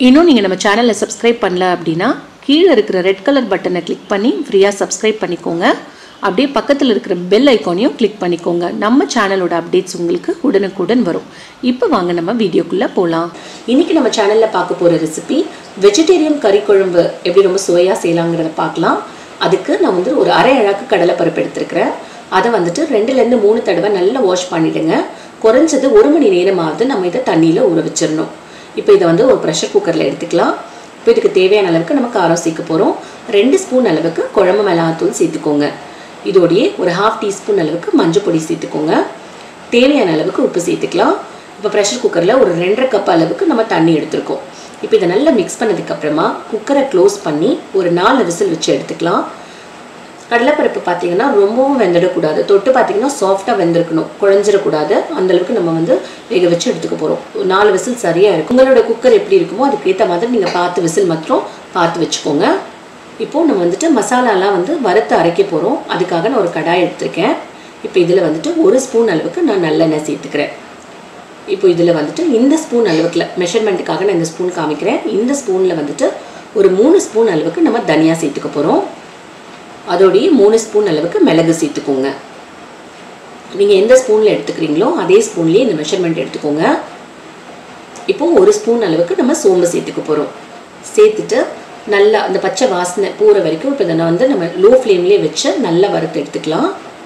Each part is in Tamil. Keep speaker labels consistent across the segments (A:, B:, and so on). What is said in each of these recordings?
A: இன்னும் நீங்கள் நம்ம சேனலை சப்ஸ்கிரைப் பண்ணல அப்படின்னா கீழே இருக்கிற ரெட் கலர் பட்டனை கிளிக் பண்ணி ஃப்ரீயாக சப்ஸ்கிரைப் பண்ணிக்கோங்க அப்படியே பக்கத்தில் இருக்கிற பெல் ஐக்கானையும் கிளிக் பண்ணிக்கோங்க நம்ம சேனலோட அப்டேட்ஸ் உங்களுக்கு உடனுக்குடன் வரும் இப்போ வாங்க நம்ம வீடியோக்குள்ளே போகலாம்
B: இன்னைக்கு நம்ம சேனல்ல பார்க்க போற ரெசிபி வெஜிடேரியன் கறி குழம்பு எப்படி ரொம்ப சுவையா செய்யலாங்கிறத பார்க்கலாம் அதுக்கு நான் வந்து ஒரு அரை அழகு கடலைப்பருப்பு எடுத்திருக்கிறேன் அதை வந்துட்டு ரெண்டுலேருந்து மூணு தடவை நல்லா வாஷ் பண்ணிடுங்க குறைஞ்சது ஒரு மணி நேரமாவது நம்ம இதை தண்ணியில் ஊற வச்சிடணும் இப்போ இதை வந்து ஒரு ப்ரெஷர் குக்கரில் எடுத்துக்கலாம் இப்போ இதுக்கு தேவையான அளவுக்கு நம்ம காரம் சேர்க்க போகிறோம் ரெண்டு ஸ்பூன் அளவுக்கு குழம்பு மிளகாத்தூள் சேர்த்துக்கோங்க இதோடையே ஒரு ஹாஃப் டீஸ்பூன் அளவுக்கு மஞ்சள் பொடி சேர்த்துக்கோங்க தேவையான அளவுக்கு உப்பு சேர்த்துக்கலாம் இப்போ ப்ரெஷர் குக்கரில் ஒரு ரெண்டரை கப் அளவுக்கு நம்ம தண்ணி எடுத்திருக்கோம் இப்போ இதை நல்லா மிக்ஸ் பண்ணதுக்கப்புறமா குக்கரை க்ளோஸ் பண்ணி ஒரு நாலு விசில் வச்சு எடுத்துக்கலாம் கடலைப்பருப்பு பார்த்தீங்கன்னா ரொம்பவும் வெந்துடக்கூடாது தொட்டு பார்த்தீங்கன்னா சாஃப்டாக வெந்திருக்கணும் குழஞ்சிடக்கூடாது அந்த அளவுக்கு நம்ம வந்து வேக வச்சு எடுத்துக்க போகிறோம் ஒரு நாலு விசில் சரியாக இருக்கும் உங்களோட குக்கர் எப்படி இருக்குமோ அதுக்கேற்ற மாதிரி நீங்கள் பார்த்து விசில் மாத்திரம் பார்த்து வச்சுக்கோங்க இப்போது நம்ம வந்துட்டு மசாலாலாம் வந்து வறுத்து அரைக்க போகிறோம் அதுக்காக நான் ஒரு கடாய் எடுத்திருக்கேன் இப்போ இதில் வந்துட்டு ஒரு ஸ்பூன் அளவுக்கு நான் நல்லெண்ணெய் சேர்த்துக்கிறேன் இப்போ இதில் வந்துட்டு இந்த ஸ்பூன் அளவுக்குல மெஷர்மெண்ட்டுக்காக நான் இந்த ஸ்பூன் காமிக்கிறேன் இந்த ஸ்பூனில் வந்துட்டு ஒரு மூணு ஸ்பூன் அளவுக்கு நம்ம தனியாக சேர்த்துக்க போகிறோம் அதோடைய மூணு ஸ்பூன் அளவுக்கு மிளகு சேர்த்துக்கோங்க நீங்கள் எந்த ஸ்பூனில் எடுத்துக்கிறீங்களோ அதே ஸ்பூன்லேயே இந்த மெஷர்மெண்ட் எடுத்துக்கோங்க இப்போது ஒரு ஸ்பூன் அளவுக்கு நம்ம சோம்பு சேர்த்துக்க போகிறோம் சேர்த்துட்டு நல்லா அந்த பச்சை வாசனை பூர வரைக்கும் இப்போ இதை நான் வந்து நம்ம லோ ஃப்ளேம்லேயே வச்சு நல்லா வறுத்து எடுத்துக்கலாம்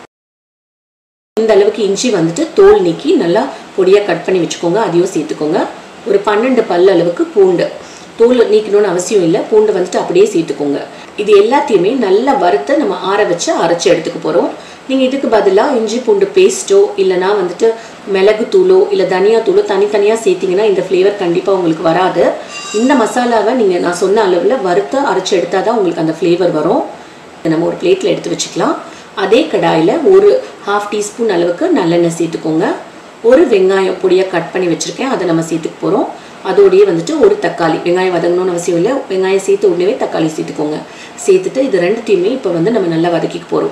B: இந்த அளவுக்கு இஞ்சி வந்துட்டு தோல் நீக்கி நல்லா பொடியாக கட் பண்ணி வச்சுக்கோங்க அதையும் சேர்த்துக்கோங்க ஒரு பன்னெண்டு பல் அளவுக்கு பூண்டு தோல் நீக்கணும்னு அவசியம் இல்லை பூண்டு வந்துட்டு அப்படியே சேர்த்துக்கோங்க இது எல்லாத்தையுமே நல்லா வறுத்து நம்ம ஆற வச்சு அரைச்சி எடுத்துக்க போகிறோம் நீங்கள் இதுக்கு பதிலாக இஞ்சி பூண்டு பேஸ்ட்டோ இல்லைனா வந்துட்டு மிளகு தூளோ இல்லை தனியா தூளோ தனித்தனியாக சேர்த்திங்கன்னா இந்த ஃப்ளேவர் கண்டிப்பாக உங்களுக்கு வராது இந்த மசாலாவை நீங்கள் நான் சொன்ன அளவில் வறுத்து அரைச்சி எடுத்தால் தான் உங்களுக்கு அந்த ஃப்ளேவர் வரும் இதை நம்ம ஒரு பிளேட்டில் எடுத்து வச்சுக்கலாம் அதே கடாயில் ஒரு ஹாஃப் டீஸ்பூன் அளவுக்கு நல்லெண்ணெய் சேர்த்துக்கோங்க ஒரு வெங்காயம் பொடியாக கட் பண்ணி வச்சுருக்கேன் அதை நம்ம சேர்த்துக்க போகிறோம் அதோடையே வந்துட்டு ஒரு தக்காளி வெங்காயம் வதங்கணும்னு அவசியம் இல்லை வெங்காயம் சேர்த்து உடனே தக்காளி சேர்த்துக்கோங்க சேர்த்துட்டு இது ரெண்டுத்தையுமே இப்போ வந்து நம்ம நல்லா வதக்கிக்க போகிறோம்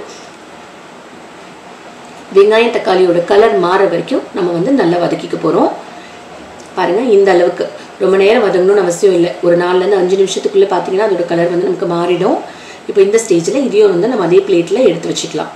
B: வெங்காயம் தக்காளியோட கலர் மாற வரைக்கும் நம்ம வந்து நல்லா வதக்கிக்க போகிறோம் பாருங்கள் இந்த அளவுக்கு ரொம்ப நேரம் வதங்கணும்னு அவசியம் இல்லை ஒரு நாலுலேருந்து அஞ்சு நிமிஷத்துக்குள்ளே பார்த்தீங்கன்னா அதோட கலர் வந்து நமக்கு மாறிடும் இப்போ இந்த ஸ்டேஜில் இதையும் வந்து நம்ம அதே பிளேட்டில் எடுத்து வச்சுக்கலாம்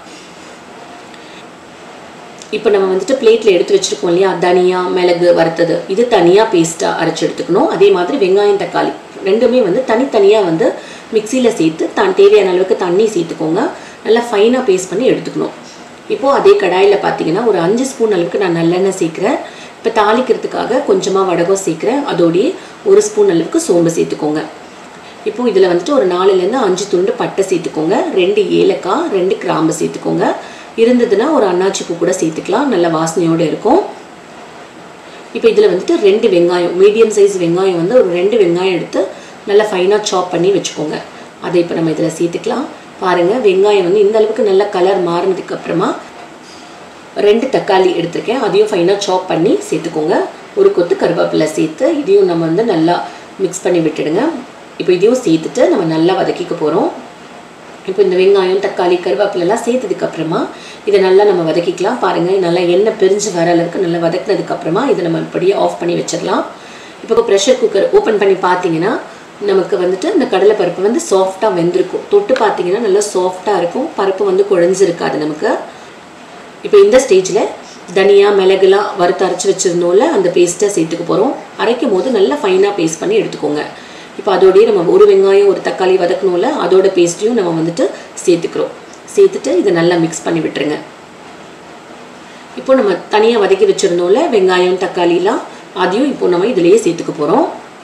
B: இப்போ நம்ம வந்துட்டு பிளேட்டில் எடுத்து வச்சுருக்கோம் இல்லையா தனியா மிளகு வறுத்தது இது தனியாக பேஸ்ட்டாக அரைச்சி எடுத்துக்கணும் அதே மாதிரி வெங்காயம் தக்காளி ரெண்டுமே வந்து தனித்தனியாக வந்து மிக்சியில் சேர்த்து தான் தேவையான அளவுக்கு தண்ணி சேர்த்துக்கோங்க நல்லா ஃபைனாக பேஸ்ட் பண்ணி எடுத்துக்கணும் இப்போது அதே கடாயில் பார்த்தீங்கன்னா ஒரு அஞ்சு ஸ்பூன் அளவுக்கு நான் நல்லெண்ணெய் சேர்க்குறேன் இப்போ தாளிக்கிறதுக்காக கொஞ்சமாக வடகம் சேர்க்குறேன் அதோடையே ஒரு ஸ்பூன் அளவுக்கு சோம்பு சேர்த்துக்கோங்க இப்போது இதில் வந்துட்டு ஒரு நாலுலேருந்து அஞ்சு துண்டு பட்டை சேர்த்துக்கோங்க ரெண்டு ஏலக்காய் ரெண்டு கிராம்பு சேர்த்துக்கோங்க இருந்ததுன்னா ஒரு அன்னாச்சி பூ கூட சேர்த்துக்கலாம் நல்ல வாசனையோடு இருக்கும் இப்போ இதில் வந்துட்டு ரெண்டு வெங்காயம் மீடியம் சைஸ் வெங்காயம் வந்து ஒரு ரெண்டு வெங்காயம் எடுத்து நல்லா ஃபைனாக சாப் பண்ணி வச்சுக்கோங்க அதை இப்போ நம்ம இதில் சேர்த்துக்கலாம் பாருங்கள் வெங்காயம் வந்து இந்த அளவுக்கு நல்ல கலர் மாறினதுக்கு அப்புறமா ரெண்டு தக்காளி எடுத்திருக்கேன் அதையும் ஃபைனாக சாப் பண்ணி சேர்த்துக்கோங்க ஒரு கொத்து கருவேப்பிலை சேர்த்து இதையும் நம்ம வந்து நல்லா மிக்ஸ் பண்ணி விட்டுடுங்க இப்போ இதையும் சேர்த்துட்டு நம்ம நல்லா வதக்கிக்க போகிறோம் இப்போ இந்த வெங்காயம் தக்காளி கருவேப்பிலெல்லாம் சேர்த்ததுக்கப்புறமா இதை நல்லா நம்ம வதக்கிக்கலாம் பாருங்கள் நல்லா எண்ணெய் பிரிஞ்சு வர அளவுக்கு நல்லா வதக்கினதுக்கப்புறமா இதை நம்ம இப்படியே ஆஃப் பண்ணி வச்சிடலாம் இப்போ ப்ரெஷர் குக்கர் ஓப்பன் பண்ணி பார்த்தீங்கன்னா நமக்கு வந்துட்டு இந்த கடலை பருப்பு வந்து சாஃப்டாக வெந்திருக்கும் தொட்டு பார்த்தீங்கன்னா நல்லா சாஃப்டாக இருக்கும் பருப்பு வந்து குழஞ்சிருக்காது நமக்கு இப்போ இந்த ஸ்டேஜில் தனியா மிளகுலாம் வறுத்து அரைச்சி வச்சுருந்தோம்ல அந்த பேஸ்ட்டை சேர்த்துக்க போகிறோம் அரைக்கும் போது நல்லா ஃபைனாக பேஸ்ட் பண்ணி எடுத்துக்கோங்க இப்போ அதோடய நம்ம ஒரு வெங்காயம் ஒரு தக்காளி வதக்கணும்ல அதோட பேஸ்ட்டையும் நம்ம வந்துட்டு சேர்த்துக்கிறோம் சேர்த்துட்டு இதை நல்லா மிக்ஸ் பண்ணி விட்டுருங்க இப்போ நம்ம தனியாக வதக்கி வச்சுருந்தோம்ல வெங்காயம் தக்காளிலாம் அதையும் இப்போ நம்ம இதிலேயே சேர்த்துக்க போகிறோம்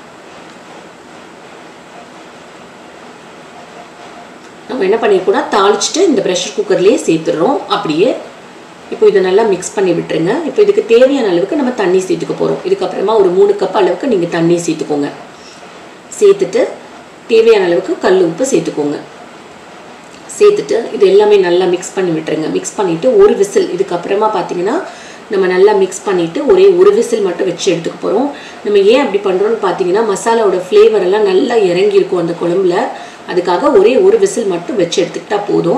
B: நம்ம என்ன பண்ணியிருக்கோம்னா தாளிச்சிட்டு இந்த ப்ரெஷர் குக்கர்லேயே சேர்த்துடுறோம் அப்படியே இப்போ இதை நல்லா மிக்ஸ் பண்ணி விட்டுருங்க இப்போ இதுக்கு தேவையான அளவுக்கு நம்ம தண்ணி சேர்த்துக்க போகிறோம் இதுக்கப்புறமா ஒரு மூணு கப் அளவுக்கு நீங்கள் தண்ணி சேர்த்துக்கோங்க சேர்த்துட்டு தேவையான அளவுக்கு கல் உப்பு சேர்த்துக்கோங்க சேர்த்துட்டு இது எல்லாமே நல்லா மிக்ஸ் பண்ணி விட்டுருங்க மிக்ஸ் பண்ணிவிட்டு ஒரு விசில் இதுக்கப்புறமா பார்த்தீங்கன்னா நம்ம நல்லா மிக்ஸ் பண்ணிவிட்டு ஒரே ஒரு விசில் மட்டும் வச்சு எடுத்துக்க போகிறோம் நம்ம ஏன் அப்படி பண்ணுறோன்னு பார்த்தீங்கன்னா மசாலாவோட ஃப்ளேவர் எல்லாம் நல்லா இறங்கியிருக்கும் அந்த குழம்புல அதுக்காக ஒரே ஒரு விசில் மட்டும் வச்சு எடுத்துக்கிட்டா போதும்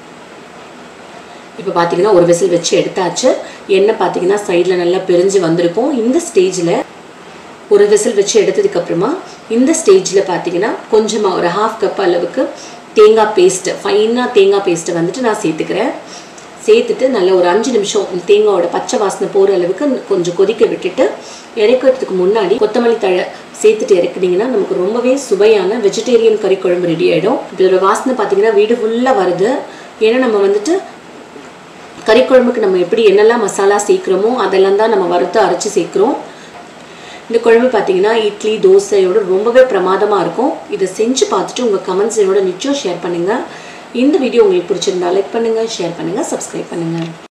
B: இப்போ பார்த்தீங்கன்னா ஒரு விசில் வச்சு எடுத்தாச்சு எண்ணெய் பார்த்தீங்கன்னா சைடில் நல்லா பிரிஞ்சு வந்திருக்கும் இந்த ஸ்டேஜில் ஒரு விசில் வச்சு எடுத்ததுக்கு அப்புறமா இந்த ஸ்டேஜில் பார்த்தீங்கன்னா கொஞ்சமாக ஒரு ஹாஃப் கப் அளவுக்கு தேங்காய் பேஸ்ட்டு ஃபைனாக தேங்காய் பேஸ்ட்டை வந்துட்டு நான் சேர்த்துக்கிறேன் சேர்த்துட்டு நல்ல ஒரு அஞ்சு நிமிஷம் இந்த தேங்காயோட பச்சை வாசனை போகிற அளவுக்கு கொஞ்சம் கொதிக்க விட்டுட்டு இறக்கிறதுக்கு முன்னாடி கொத்தமல்லி தழை சேர்த்துட்டு இறக்குனீங்கன்னா நமக்கு ரொம்பவே சுவையான வெஜிடேரியன் கறி குழம்பு ரெடி ஆகிடும் இதோட வாசனை பார்த்தீங்கன்னா வீடு ஃபுல்லாக வருது ஏன்னா நம்ம வந்துட்டு கறி குழம்புக்கு நம்ம எப்படி என்னெல்லாம் மசாலா சேர்க்குறோமோ அதெல்லாம் தான் நம்ம வறுத்து அரைச்சி சேர்க்குறோம் இந்த குழம்பு பார்த்தீங்கன்னா இட்லி தோசையோட ரொம்பவே பிரமாதமாக இருக்கும் இதை செஞ்சு பார்த்துட்டு உங்கள் கமெண்ட்ஸ் என்னோட நிச்சயம் ஷேர் பண்ணுங்கள் இந்த வீடியோ உங்களுக்கு பிடிச்சிருந்தா லைக் பண்ணுங்கள் ஷேர் பண்ணுங்கள் சப்ஸ்கிரைப் பண்ணுங்கள்